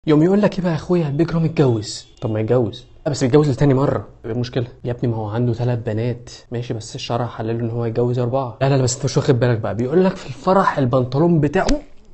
يوم يقول لك ايه بقى يا اخويا البيج رام اتجوز طب ما يتجوز لا بس يتجوز لتاني مره ايه المشكله يا ابني ما هو عنده ثلاث بنات ماشي بس الشرع حلله ان هو يتجوز اربعه لا لا لا بس انت مش واخد بالك بقى بيقول لك في الفرح البنطلون بتاعه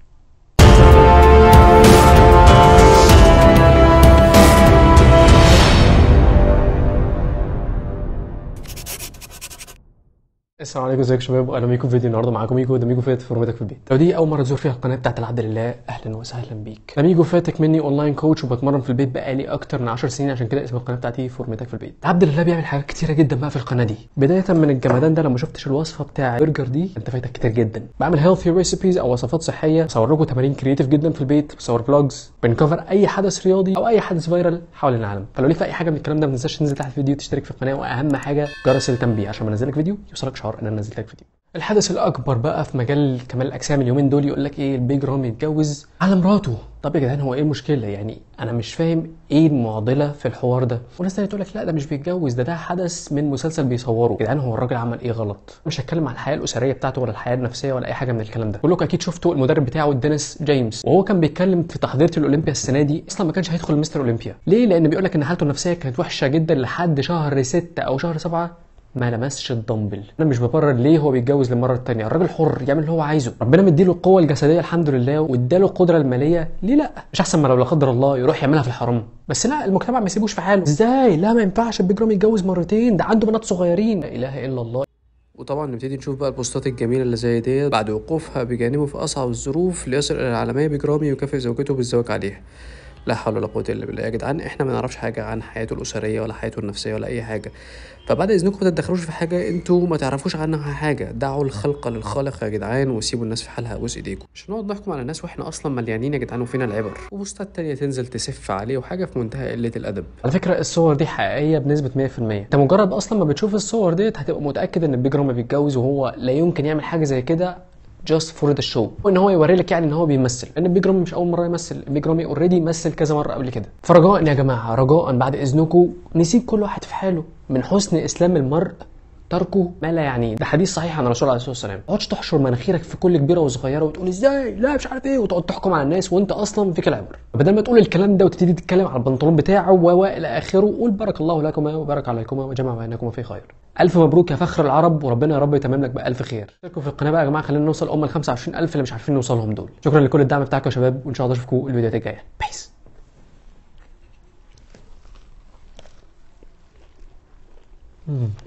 السلام عليكم ازيكم يا شباب واهلا بيكم في فيديو النهارده معاكم ميجو ده ميجو فات فورمتك في البيت لو دي اول مره تزور فيها القناه بتاعت العبد لله اهلا وسهلا بيك انا ميجو فاتك مني اونلاين كوتش وبتمرن في البيت بقالي اكتر من 10 سنين عشان كده اسم القناه بتاعتي فورمتك في البيت العبد لله بيعمل حاجات كتيره جدا بقى في القناه دي بدايه من الجمدان ده لما شفتش الوصفه بتاع برجر دي انت فايتك كتير جدا بعمل هيلثي ريسيبيز او وصفات صحيه بصور لكم تمارين كريتيف جدا في البيت بصور فلوجز بنكفر اي حدث رياضي او اي حدث فايرال حوالين العالم فلو ليك في اي حاجه من الكلام ده ما تنساش تنزل تحت الفيديو تشترك في القناه واهم حاجه جرس التنبيه عشان ما انزلك فيديو يوصلك شعار ان انا نزلت لك فيديو الحدث الاكبر بقى في مجال كمال الاجسام اليومين دول يقول لك ايه البيج رام يتجوز على مراته طب يا جدعان هو ايه المشكله يعني انا مش فاهم ايه المعضله في الحوار ده وناس تانية تقول لك لا ده مش بيتجوز ده ده حدث من مسلسل بيصوره يا جدعان هو الراجل عمل ايه غلط مش هتكلم على الحياه الاسريه بتاعته ولا الحياه النفسيه ولا اي حاجه من الكلام ده كلكم اكيد شفتوا المدرب بتاعه دينيس جيمس وهو كان بيتكلم في تحضيره الاولمبيا السنه دي اصلا ما كانش هيدخل مستر اولمبيا ليه لان بيقول لك ان حالته النفسيه كانت وحشه جدا لحد شهر 6 او شهر 7 ما لمسش الدمبل انا مش ببرر ليه هو بيتجوز للمره الثانيه الراجل حر يعمل اللي هو عايزه ربنا مديله القوه الجسديه الحمد لله واداله القدره الماليه ليه لا مش احسن ما لو لا قدر الله يروح يعملها في الحرام بس لا المجتمع ما يسيبوش في حاله ازاي لا ما ينفعش البيج رام يتجوز مرتين ده عنده بنات صغيرين لا اله الا الله وطبعا نبتدي نشوف بقى البوستات الجميله اللي زي ديت بعد وقوفها بجانبه في اصعب الظروف ليصل الى العالميه بجرامي ويكافئ زوجته بالزواج عليها لا حول ولا قوه الا بالله يا جدعان احنا ما نعرفش حاجه عن حياته الاسريه ولا حياته النفسيه ولا اي حاجه فبعد اذنكم ما تتدخلوش في حاجه انتوا ما تعرفوش عنها حاجه دعوا الخلق للخالق يا جدعان وسيبوا الناس في حالها ابوس ايديكم مش نقعد نحكم على الناس واحنا اصلا مليانين يا جدعان وفينا العبر وبوستات تانية تنزل تسف عليه وحاجه في منتهى قله الادب على فكره الصور دي حقيقيه بنسبه 100% انت مجرد اصلا ما بتشوف الصور ديت هتبقى متاكد ان البيج رام بيتجوز وهو لا يمكن يعمل حاجه زي كده جاست فور ذا شو وان هو يوري لك يعني ان هو بيمثل لان البيج رامي مش اول مره يمثل البيج رامي اوريدي مثل كذا مره قبل كده فرجاء يا جماعه رجاء بعد اذنكم نسيب كل واحد في حاله من حسن اسلام المرء تركه ما لا يعنيه ده حديث صحيح عن الرسول عليه الصلاه والسلام ما تقعدش تحشر مناخيرك في كل كبيره وصغيره وتقول ازاي لا مش عارف ايه وتقعد تحكم على الناس وانت اصلا فيك العبر بدل ما تقول الكلام ده وتبتدي تتكلم على البنطلون بتاعه و الى اخره قول بارك الله لكما وبارك عليكما وجمع بينكما في خير الف مبروك يا فخر العرب وربنا يا رب يتمم لك بالف خير اشتركوا في القناه بقى يا جماعه خلينا نوصل ام ال 25000 اللي مش عارفين نوصلهم دول شكرا لكل الدعم بتاعكم يا شباب وان شاء الله اشوفكم الفيديوهات الجايه بيس Mm.